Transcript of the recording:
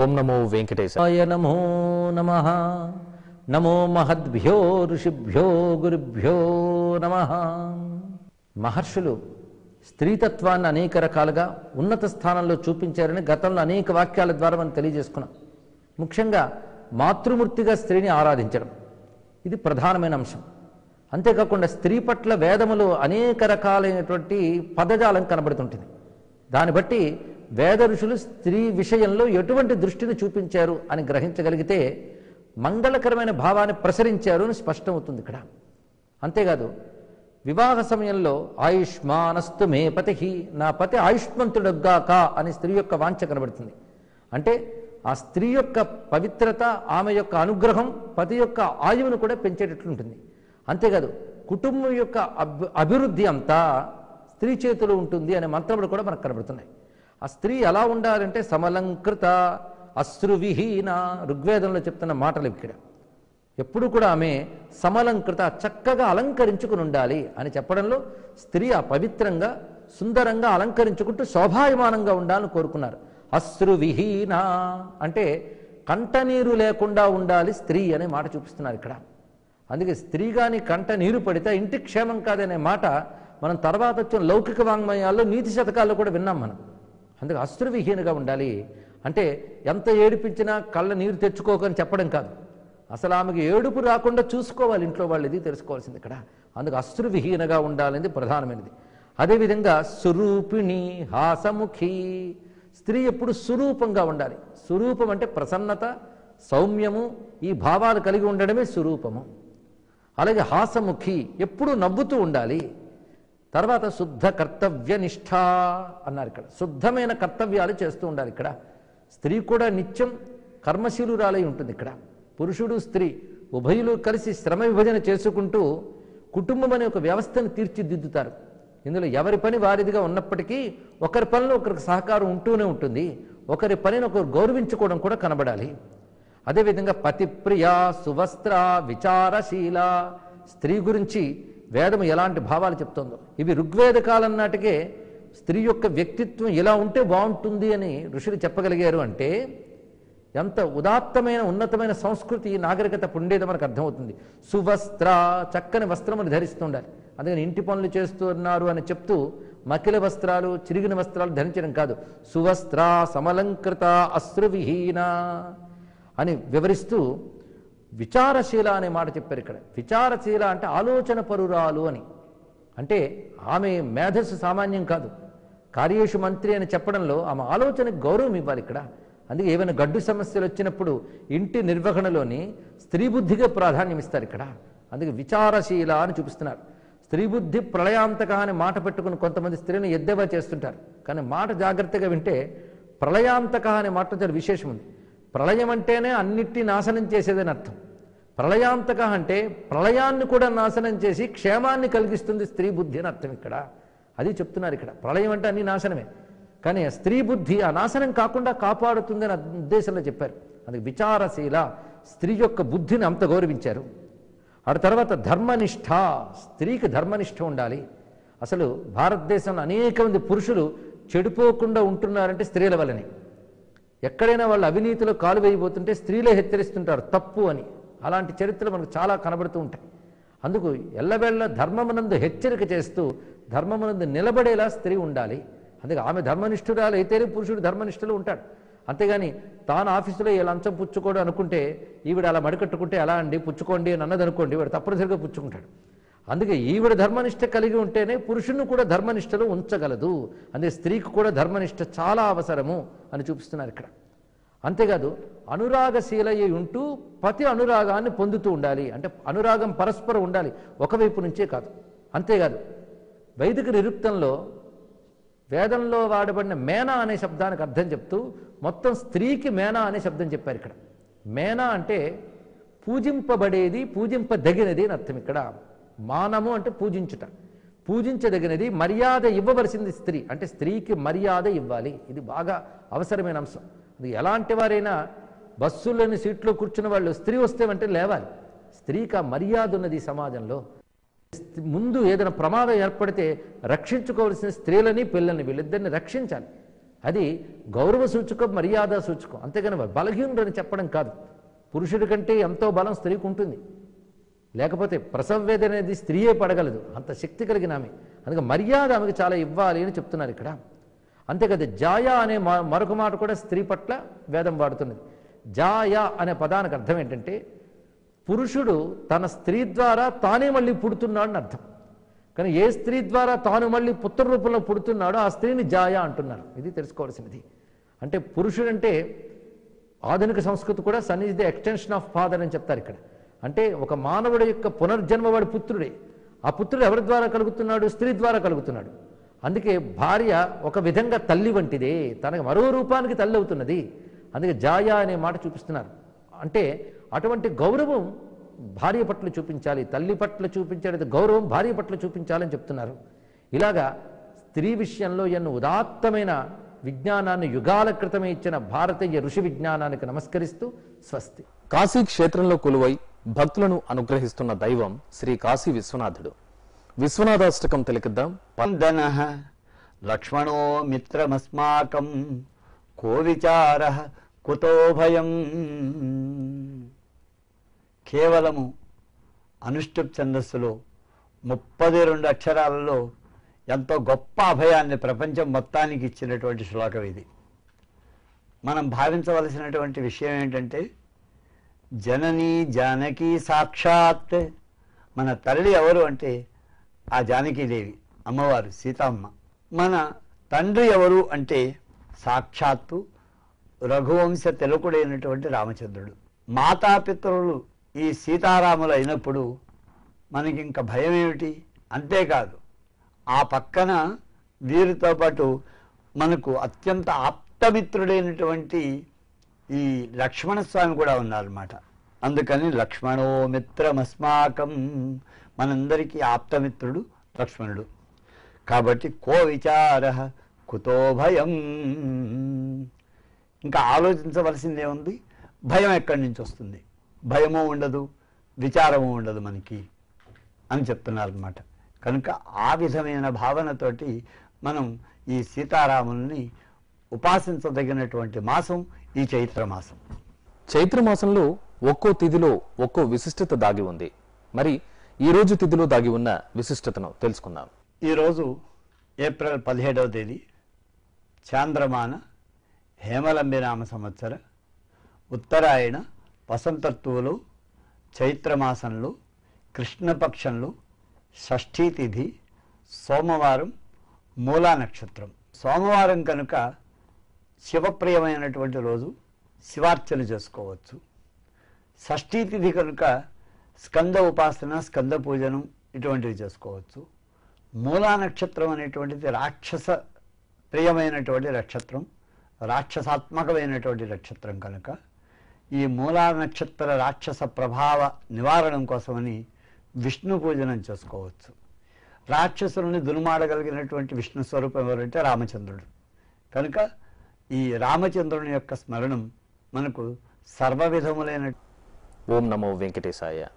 ఓం నమో వెంకటేశ ఆయ నమో నమ నమో మహద్భ్యో ఋషిభ్యో గురుభ్యో నమ మహర్షులు స్త్రీతత్వాన్ని అనేక రకాలుగా ఉన్నత స్థానంలో చూపించారని గతంలో అనేక వాక్యాల ద్వారా మనం తెలియజేసుకున్నాం ముఖ్యంగా మాతృమూర్తిగా స్త్రీని ఆరాధించడం ఇది ప్రధానమైన అంశం అంతేకాకుండా స్త్రీ పట్ల వేదములో అనేక రకాలైనటువంటి పదజాలం కనబడుతుంటుంది దాన్ని బట్టి వేద ఋషులు స్త్రీ విషయంలో ఎటువంటి దృష్టిని చూపించారు అని గ్రహించగలిగితే మంగళకరమైన భావాన్ని ప్రసరించారు అని స్పష్టమవుతుంది ఇక్కడ అంతేకాదు వివాహ సమయంలో ఆయుష్మానస్తు మే పతి నా పతి ఆయుష్మంతుడగ్గాక అని స్త్రీ యొక్క వాంఛ కనబడుతుంది అంటే ఆ స్త్రీ యొక్క పవిత్రత ఆమె యొక్క అనుగ్రహం పతి యొక్క ఆయువును కూడా పెంచేటట్లుంటుంది అంతేకాదు కుటుంబం యొక్క అభి అభివృద్ధి అంతా స్త్రీ చేతిలో ఉంటుంది అనే మంత్రములు కూడా మనకు కనబడుతున్నాయి ఆ స్త్రీ ఎలా ఉండాలంటే సమలంకృత అశ్రువిహీన ఋగ్వేదంలో చెప్తున్న మాటలు ఇక్కడ ఎప్పుడు కూడా ఆమె సమలంకృత చక్కగా అలంకరించుకుని ఉండాలి అని చెప్పడంలో స్త్రీ ఆ పవిత్రంగా సుందరంగా అలంకరించుకుంటూ శోభాయమానంగా ఉండాలని కోరుకున్నారు అశ్రువిహీన అంటే కంటనీరు లేకుండా ఉండాలి స్త్రీ అనే మాట చూపిస్తున్నారు ఇక్కడ అందుకే స్త్రీ కానీ కంట నీరు పడితే ఇంటి క్షేమం కాదనే మాట మనం తర్వాత వచ్చిన లౌకిక వాంగ్మయాల్లో నీతి శతకాల్లో కూడా విన్నాం మనం అందుకే అశ్రువిహీనగా ఉండాలి అంటే ఎంత ఏడిపించినా కళ్ళ నీరు తెచ్చుకోకని చెప్పడం కాదు అసలు ఆమెకి ఏడుపు రాకుండా చూసుకోవాలి ఇంట్లో వాళ్ళు ఇది తెలుసుకోవాల్సింది ఇక్కడ అందుకు అశ్రువిహీనగా ఉండాలనేది ప్రధానమైనది అదేవిధంగా సురూపిణి హాసముఖి స్త్రీ ఎప్పుడు సురూపంగా ఉండాలి సురూపం అంటే ప్రసన్నత సౌమ్యము ఈ భావాలు కలిగి ఉండడమే సురూపము అలాగే హాసముఖి ఎప్పుడు నవ్వుతూ ఉండాలి తర్వాత శుద్ధ కర్తవ్య నిష్ఠ అన్నారు ఇక్కడ శుద్ధమైన కర్తవ్యాలు చేస్తూ ఉండాలి ఇక్కడ స్త్రీ కూడా నిత్యం కర్మశీలురాలై ఉంటుంది ఇక్కడ పురుషుడు స్త్రీ ఉభయులు కలిసి శ్రమ విభజన చేసుకుంటూ కుటుంబం అనే ఒక వ్యవస్థను తీర్చిదిద్దుతారు ఇందులో ఎవరి పని వారిదిగా ఉన్నప్పటికీ ఒకరి పనిలో ఒకరికి సహకారం ఉంటూనే ఉంటుంది ఒకరి పనిని ఒకరు గౌరవించుకోవడం కూడా కనబడాలి అదేవిధంగా పతిప్రియ సువస్త్ర విచారశీల స్త్రీ గురించి వేదము ఎలాంటి భావాలు చెప్తుందో ఇవి ఋగ్వేద కాలం నాటికే స్త్రీ యొక్క వ్యక్తిత్వం ఎలా ఉంటే బాగుంటుంది అని ఋషులు చెప్పగలిగారు అంటే ఎంత ఉదాత్తమైన ఉన్నతమైన సంస్కృతి నాగరికత ఉండేదో మనకు అర్థమవుతుంది సువస్త్ర చక్కని వస్త్రములు ధరిస్తుండాలి అందుకని ఇంటి పనులు చేస్తున్నారు అని చెప్తూ మకిల వస్త్రాలు చిరిగిన వస్త్రాలు ధరించడం కాదు సువస్త్ర సమలంకృత అశ్రువిహీన అని వివరిస్తూ విచారశీల అనే మాట చెప్పారు ఇక్కడ విచారశీల అంటే ఆలోచన పరురాలు అని అంటే ఆమె మేధస్సు సామాన్యం కాదు కార్యేషు మంత్రి అని చెప్పడంలో ఆమె ఆలోచనకు గౌరవం ఇవ్వాలి ఇక్కడ అందుకే ఏమైనా గడ్డు సమస్యలు వచ్చినప్పుడు ఇంటి నిర్వహణలోని స్త్రీ బుద్ధిగా ప్రాధాన్యం ఇస్తారు ఇక్కడ అందుకే విచారశీల అని చూపిస్తున్నారు స్త్రీ బుద్ధి ప్రళయాంతక అనే మాట పెట్టుకుని కొంతమంది స్త్రీని ఎద్దేవా చేస్తుంటారు కానీ మాట జాగ్రత్తగా వింటే ప్రళయాంతక అనే మాట చాలా విశేషం ఉంది ప్రళయం అంటేనే అన్నిటి నాశనం చేసేదని అర్థం ప్రళయాంతక అంటే ప్రళయాన్ని కూడా నాశనం చేసి క్షేమాన్ని కలిగిస్తుంది స్త్రీ బుద్ధి అని అర్థం ఇక్కడ అది చెప్తున్నారు ఇక్కడ ప్రళయం అంటే అన్ని నాశనమే కానీ ఆ స్త్రీ బుద్ధి ఆ నాశనం కాకుండా కాపాడుతుందని ఆ ఉద్దేశంలో చెప్పారు అందుకే విచారశీల స్త్రీ యొక్క బుద్ధిని అంత గౌరవించారు ఆ తర్వాత ధర్మనిష్ట స్త్రీకి ధర్మనిష్ట ఉండాలి అసలు భారతదేశంలో అనేక మంది పురుషులు చెడిపోకుండా ఉంటున్నారంటే స్త్రీల వల్లనే ఎక్కడైనా వాళ్ళు అవినీతిలో కాలు వేయబోతుంటే స్త్రీలే హెచ్చరిస్తుంటారు తప్పు అని అలాంటి చరిత్రలు మనకు చాలా కనబడుతూ ఉంటాయి అందుకు ఎల్లవేళ్ళ ధర్మమునందు హెచ్చరిక చేస్తూ ధర్మమునందు నిలబడేలా స్త్రీ ఉండాలి అందుకే ఆమె ధర్మనిష్ఠురాలు అయితేనే పురుషుడు ధర్మనిష్ఠులు ఉంటాడు అంతేగాని తాను ఆఫీసులో ఏ లంచం పుచ్చుకోడు అనుకుంటే ఈవిడ అలా మడికట్టుకుంటే ఎలా అండి పుచ్చుకోండి అని అన్నది అనుకోండి వాడు తప్పనిసరిగా పుచ్చుకుంటాడు అందుకే ఈవిడ ధర్మనిష్ట కలిగి ఉంటేనే పురుషుని కూడా ధర్మనిష్టలో ఉంచగలదు అందుకే స్త్రీకి కూడా ధర్మనిష్ట చాలా అవసరము అని చూపిస్తున్నారు ఇక్కడ అంతేకాదు అనురాగశీలయ్యి ఉంటూ పతి అనురాగాన్ని పొందుతూ ఉండాలి అంటే అనురాగం పరస్పరం ఉండాలి ఒకవైపు నుంచే కాదు అంతేకాదు వైదిక నిరుక్తంలో వేదంలో వాడబడిన మేనా అనే శబ్దానికి అర్థం చెప్తూ మొత్తం స్త్రీకి మేనా అనే శబ్దం చెప్పారు ఇక్కడ మేనా అంటే పూజింపబడేది పూజింపదగినది అని అర్థం ఇక్కడ మానము అంటే పూజించుట పూజించదగినది మర్యాద ఇవ్వవలసింది స్త్రీ అంటే స్త్రీకి మర్యాద ఇవ్వాలి ఇది బాగా అవసరమైన అంశం ఇది ఎలాంటి వారైనా బస్సులోని సీట్లో కూర్చున్న వాళ్ళు స్త్రీ వస్తే అంటే లేవాలి స్త్రీకి ఆ మర్యాద ఉన్నది ఈ సమాజంలో ముందు ఏదైనా ప్రమాదం ఏర్పడితే రక్షించుకోవాల్సిన స్త్రీలని పిల్లల్ని వీళ్ళిద్దరిని రక్షించాలి అది గౌరవ సూచకం మర్యాద సూచకం అంతేగాని బలహీనుడు అని చెప్పడం కాదు పురుషుడి కంటే ఎంతో బలం స్త్రీకి ఉంటుంది లేకపోతే ప్రసవ వేదన అనేది స్త్రీయే పడగలదు అంత శక్తి కలిగిన ఆమె అందుకే మర్యాద ఆమెకు చాలా ఇవ్వాలి అని చెప్తున్నారు ఇక్కడ అంతేకాదు జాయ అనే మ- మరొక మాట కూడా స్త్రీ పట్ల వేదం వాడుతున్నది జాయ అనే పదానికి అర్థం ఏంటంటే పురుషుడు తన స్త్రీ ద్వారా తానే మళ్ళీ పుడుతున్నాడు అని అర్థం కానీ ఏ స్త్రీ ద్వారా తాను మళ్ళీ పుత్ర రూపంలో పుడుతున్నాడో ఆ స్త్రీని జాయ అంటున్నారు ఇది తెలుసుకోవాల్సినది అంటే పురుషుడంటే ఆధునిక సంస్కృతి కూడా son is the extension of father అని చెప్తారు ఇక్కడ అంటే ఒక మానవుడి యొక్క పునర్జన్మ వాడి పుత్రుడే ఆ పుత్రుడు ఎవరి ద్వారా కలుగుతున్నాడు స్త్రీ ద్వారా కలుగుతున్నాడు అందుకే భార్య ఒక విధంగా తల్లి వంటిదే తనకు మరో రూపానికి తల్లి అవుతున్నది అందుకే జాయ అనే మాట చూపిస్తున్నారు అంటే అటువంటి గౌరవం భార్య పట్ల చూపించాలి తల్లి పట్ల చూపించేది గౌరవం భార్య పట్ల చూపించాలని చెప్తున్నారు ఇలాగా స్త్రీ విషయంలో ఎన్నో ఉదాత్తమైన విజ్ఞానాన్ని యుగాల క్రితమే ఇచ్చిన భారతీయ ఋషి విజ్ఞానానికి నమస్కరిస్తూ స్వస్తి కాశీ క్షేత్రంలో కొలువై భక్తులను అనుగ్రహిస్తున్న దైవం శ్రీ కాశీ విశ్వనాథుడు విశ్వనాథాష్టకం తెలికిద్దాం వందన లక్ష్మణో మిత్రమస్మాకం కో విచార కుతో భయం కేవలము అనుష్టుప్ ఛందస్సులో ముప్పది రెండు అక్షరాలలో ఎంతో గొప్ప అభయాన్ని ప్రపంచం మొత్తానికి ఇచ్చినటువంటి శ్లోకం ఇది మనం భావించవలసినటువంటి విషయం ఏంటంటే జననీ జానకి సాక్షాత్ మన తల్లి ఎవరు అంటే ఆ జానకీదేవి అమ్మవారు సీతమ్మ మన తండ్రి ఎవరు అంటే సాక్షాత్తు రఘువంశ తిలకుడైనటువంటి రామచంద్రుడు మాతాపితరులు ఈ సీతారాములు అయినప్పుడు మనకి ఇంకా భయం ఏమిటి అంతేకాదు ఆ పక్కన వీరితో పాటు మనకు అత్యంత ఆప్తమిత్రుడైనటువంటి ఈ లక్ష్మణస్వామి కూడా ఉన్నారన్నమాట అందుకని లక్ష్మణో మిత్రమస్మాకం మనందరికీ ఆప్తమిత్రుడు లక్ష్మణుడు కాబట్టి కో విచార కుతో భయం ఇంకా ఆలోచించవలసిందే ఉంది భయం ఎక్కడి నుంచి వస్తుంది భయము ఉండదు విచారము ఉండదు మనకి అని చెప్తున్నారన్నమాట కనుక ఆ విధమైన భావనతోటి మనం ఈ సీతారాముల్ని ఉపాసించదగినటువంటి మాసం ఈ చైత్ర మాసం చైత్ర మాసంలో ఒక్కో తిథిలో ఒక్కో విశిష్టత దాగి ఉంది మరి ఈ రోజు తిథిలో దాగి ఉన్న విశిష్టతను తెలుసుకుందాం ఈరోజు ఏప్రిల్ పదిహేడవ తేదీ చాంద్రమాన హేమలంబినామ సంవత్సర ఉత్తరాయణ వసంతత్తువులో చైత్రమాసంలో కృష్ణపక్షంలో షష్ఠీ తిథి సోమవారం మూలా నక్షత్రం సోమవారం కనుక శివప్రియమైనటువంటి రోజు శివార్చన చేసుకోవచ్చు షష్ఠీ తిథి కనుక స్కంద ఉపాసన స్కంద పూజనం ఇటువంటివి చేసుకోవచ్చు మూలా నక్షత్రం అనేటువంటిది రాక్షస ప్రియమైనటువంటి నక్షత్రం రాక్షసాత్మకమైనటువంటి నక్షత్రం కనుక ఈ మూలా నక్షత్ర రాక్షస ప్రభావ నివారణం కోసమని విష్ణు పూజనం చేసుకోవచ్చు రాక్షసులని దునుమాడగలిగినటువంటి విష్ణు స్వరూపం ఎవరంటే రామచంద్రుడు కనుక ఈ రామచంద్రుని యొక్క స్మరణం మనకు సర్వ విధములైన ఓం నమో వెంకటేశాయ